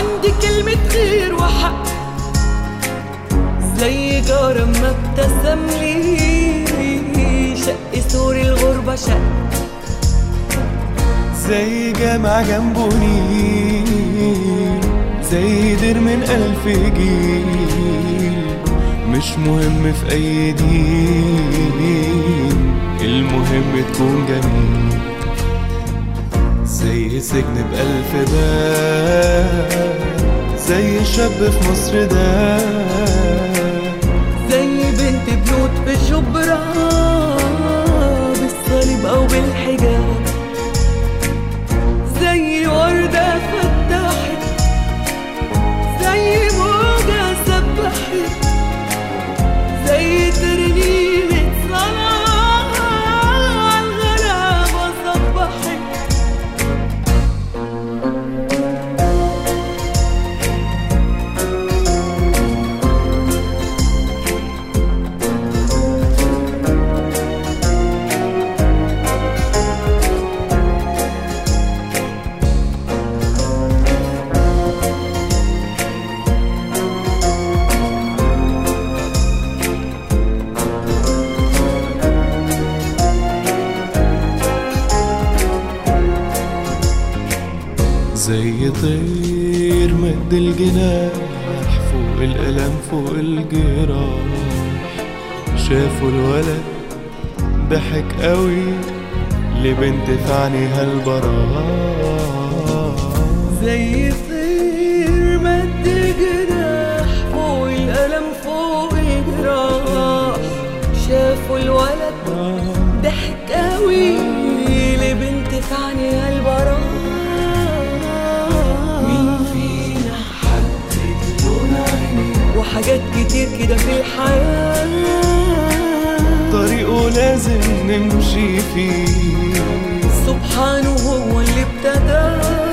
عندي كلمة خير وحق زي جارة ما ابتسم لي شق سور الغربة شق زي جامع جنبه نيل زي دير من ألف جيل مش مهم في أي دين المهم تكون جميل زي سجن بألف باب زي شاب في مصر ده زي بنت بيوت في شبرا بالصليب أو بالحجاب زي وردة فتحت زي موجة سبحت زي ترنيمة صلاة عالغلابة صبحت زي طير مد الجناح فوق الألم فوق الجراح شافوا الولد ضحك قوي لبنت في عينيها البراح زي طير مد جناح فوق الألم فوق الجراح شافوا الولد ضحك قوي لبنت في عينيها البراح مين فينا حدد لون عينيه وحاجات كتير كده في الحياة طريقه لازم نمشي فيه سبحانه هو اللي ابتدى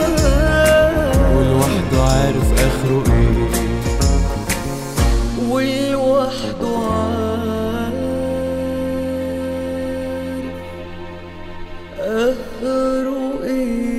ولوحده عارف آخره إيه ولوحده عارف آخره إيه